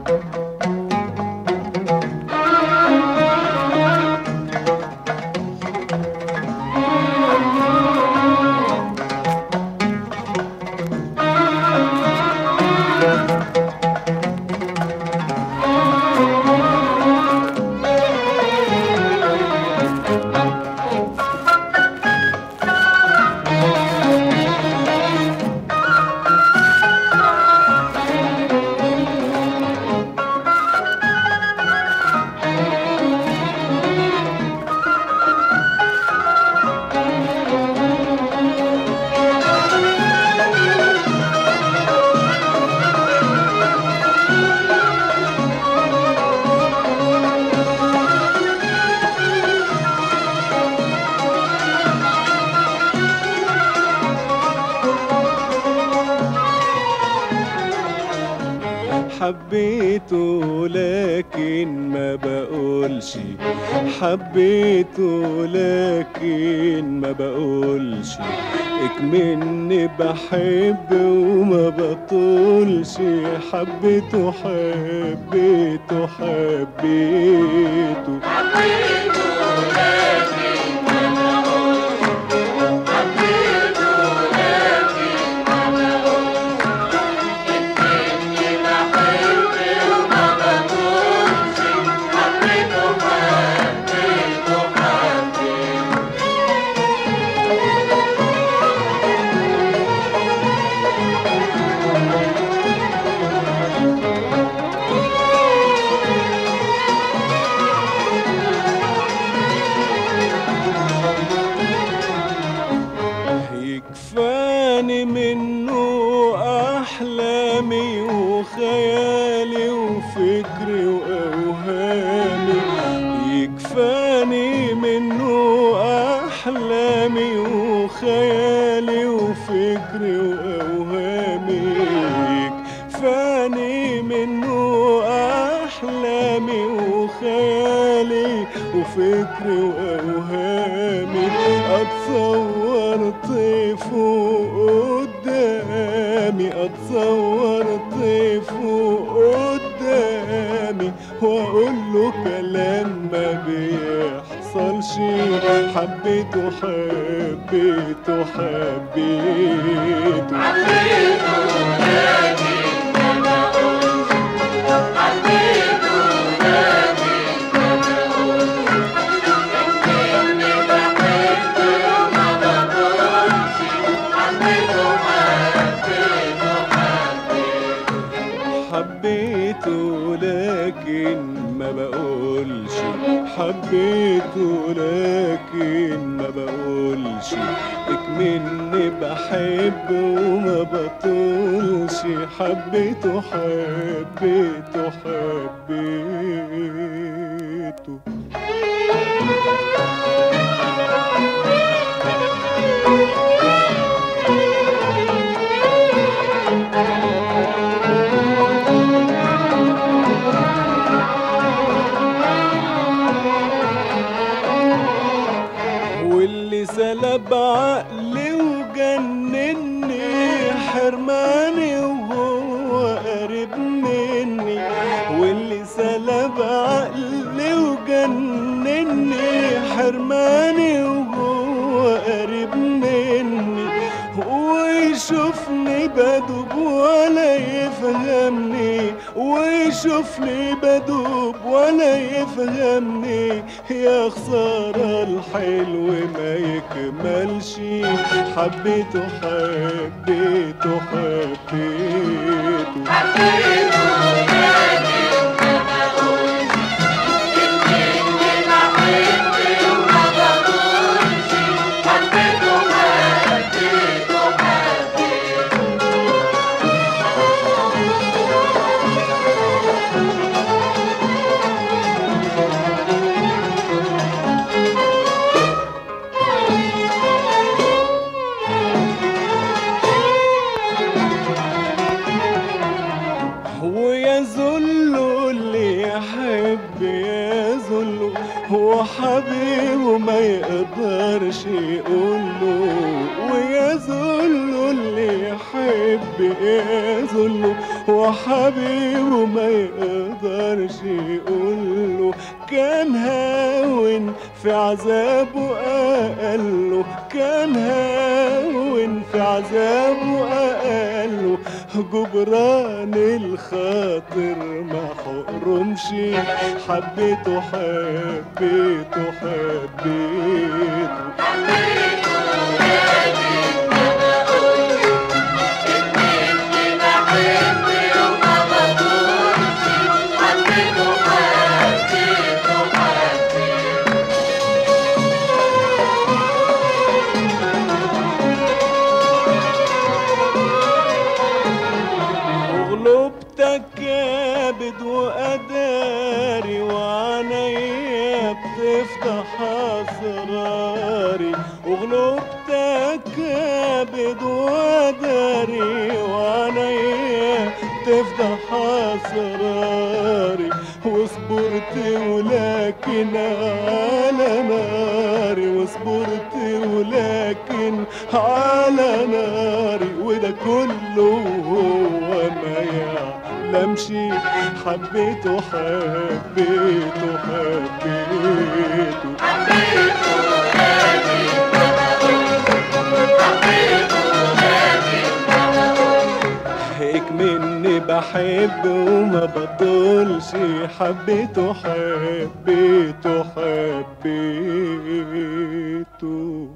حبيته لكن ما بقولش حبيته لكن ما بقولش اكمني بحب وما بطولش حبيته حبيته حبيته يكفاني منه أحلامي وخيالي وفكري وأوهامي يكفاني منه أحلامي وخيالي وفكري وأوهامي يكفاني منه أحلامي وخيالي وفكري وأوهامي أتصور طيفه قدامي أتصور طيفه قدامي وأقول له كلام ما بيحصلش حبيته حبيته حبيته حبيته لكن ما بقولش حبيته لكن ما بقولش اكمني بحب وما بطولش حبيته حبيته حبيته واللي سلب عقلي وجنني حرماني وهو قريب مني واللي سلب عقلي وجنني حرماني وهو قريب مني ويشوفني بدوب ولا يفهمني ويشوفني بدوب ولا يفهمني يا خسارة الحلو ما يكملش حبيته حبيته حبيته ويذل اللي يحب يذل هو حبيبه ما يقدرش يقوله ويذل اللي يحب يذل هو حبيبه ما يقدرش يقدرش يقوله كان هاون في عذابه أقله كان هاون في عذابه أقله جبران الخاطر ما حرمش حبيته حبيته حبيته وغلبتك كابد وقداري وعينيا بتفتح اسراري وغلبتك كابد وقداري وعينيا بتفتح اسراري وصبرت ولكن على ناري وصبرت ولكن على ناري وده كله هو ما يعلمش حبيته حبيته حبيته هيك مني بحب وما بطولش حبيته حبيته حبيته